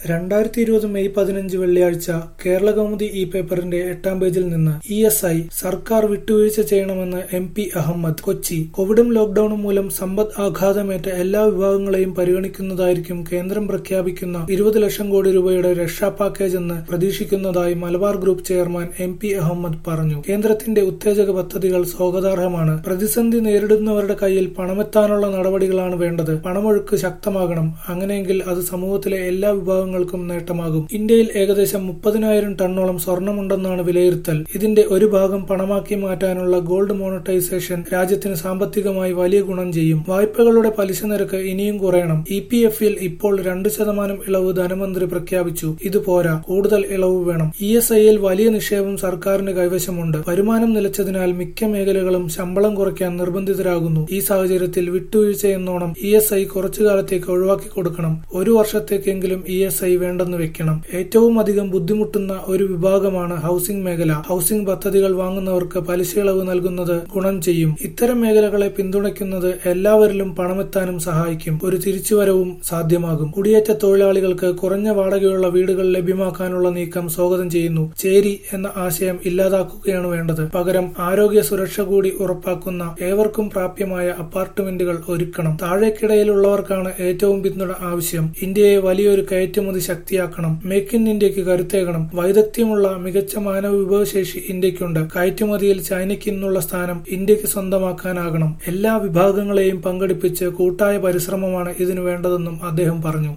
രണ്ടായിരത്തി ഇരുപത് മെയ് പതിനഞ്ച് വെള്ളിയാഴ്ച കേരളകൗമുദി ഇ പേപ്പറിന്റെ എട്ടാം പേജിൽ നിന്ന് ഇ എസ് ഐ സർക്കാർ വിട്ടുവീഴ്ച ചെയ്യണമെന്ന് എം പി അഹമ്മദ് കൊച്ചി കോവിഡും ലോക്ഡൌണും മൂലം സമ്പദ് ആഘാതമേറ്റ എല്ലാ വിഭാഗങ്ങളെയും പരിഗണിക്കുന്നതായിരിക്കും കേന്ദ്രം പ്രഖ്യാപിക്കുന്ന ഇരുപത് ലക്ഷം കോടി രൂപയുടെ രക്ഷാ പാക്കേജ് എന്ന് പ്രതീക്ഷിക്കുന്നതായി Malabar group chairman M P Ahmed പറഞ്ഞു കേന്ദ്രത്തിന്റെ ഉത്തേജക പദ്ധതികൾ സ്വാഗതാർഹമാണ് പ്രതിസന്ധി നേരിടുന്നവരുടെ കയ്യിൽ പണമെത്താനുള്ള നടപടികളാണ് വേണ്ടത് പണമൊഴുക്ക് ശക്തമാകണം അങ്ങനെയെങ്കിൽ അത് സമൂഹത്തിലെ എല്ലാ വിഭാഗങ്ങൾക്കും നേട്ടമാകും ഇന്ത്യയിൽ ഏകദേശം മുപ്പതിനായിരം ടണ്ണോളം സ്വർണമുണ്ടെന്നാണ് വിലയിരുത്തൽ ഇതിന്റെ ഒരു ഭാഗം പണമാക്കി മാറ്റാനുള്ള ഗോൾഡ് മോണിറ്റൈസേഷൻ രാജ്യത്തിന് സാമ്പത്തികമായി വലിയ ഗുണം ചെയ്യും വായ്പകളുടെ പലിശ നിരക്ക് ഇനിയും കുറയണം ഇ പി എഫിൽ ഇപ്പോൾ രണ്ട് ശതമാനം ഇളവ് ധനമന്ത്രി പ്രഖ്യാപിച്ചു ഇത് പോരാ കൂടുതൽ ഇളവ് വേണം ഇ എസ് ഐയിൽ വലിയ നിക്ഷേപം സർക്കാരിന് കൈവശമുണ്ട് വരുമാനം നിലച്ചതിനാൽ മിക്ക മേഖലകളും ശമ്പളം കുറയ്ക്കാൻ നിർബന്ധിതരാകുന്നു ഈ സാഹചര്യത്തിൽ വിട്ടുവീഴ്ച എന്നോണം ഇ എസ് ഐ കുറച്ചു കാലത്തേക്ക് ഒഴിവാക്കി കൊടുക്കണം ഒരു വർഷത്തേക്കെങ്കിലും ഇ എസ് ഐ വേണ്ടെന്ന് വെക്കണം ഏറ്റവും അധികം ബുദ്ധിമുട്ടുന്ന ഒരു വിഭാഗമാണ് ഹൌസിംഗ് മേഖല ഹൌസിംഗ് പദ്ധതികൾ വാങ്ങുന്നവർക്ക് പലിശ ഇളവ് നൽകുന്നത് ഗുണം ചെയ്യും ഇത്തരം മേഖലകളെ പിന്തുണയ്ക്കുന്നത് എല്ലാവരിലും പണമെത്താനും സഹായിക്കും ഒരു തിരിച്ചുവരവും സാധ്യമാകും കുടിയേറ്റ തൊഴിലാളികൾക്ക് കുറഞ്ഞ വാടകയുള്ള വീടുകൾ ലഭ്യമാക്കാനുള്ള നീക്കം സ്വാഗതം ചെയ്യുന്നു ചേരി എന്ന ആശയം ഇല്ലാതാക്കുകയാണ് വേണ്ടത് പകരം ആരോഗ്യ സുരക്ഷ കൂടി ഉറപ്പാക്കുന്ന ഏവർക്കും പ്രാപ്യമായ അപ്പാർട്ട്മെന്റുകൾ ഒരുക്കണം താഴേക്കിടയിലുള്ളവർക്കാണ് ഏറ്റവും പിന്തുണ ആവശ്യം ഇന്ത്യയെ വലിയൊരു കയറ്റുമതി ശക്തിയാക്കണം മേക്ക് ഇൻ ഇന്ത്യക്ക് കരുത്തേകണം വൈദഗ്ധ്യമുള്ള മികച്ച മാനവ വിഭവശേഷി ഇന്ത്യക്കുണ്ട് കയറ്റുമതിയിൽ ചൈനയ്ക്ക് ഇന്നുള്ള സ്ഥാനം ഇന്ത്യക്ക് സ്വന്തമാക്കാനാകണം എല്ലാ വിഭാഗങ്ങളെയും പങ്കെടുപ്പിച്ച് കൂട്ടായ പരിശ്രമമാണ് ഇതിനു വേണ്ടതെന്നും അദ്ദേഹം പറഞ്ഞു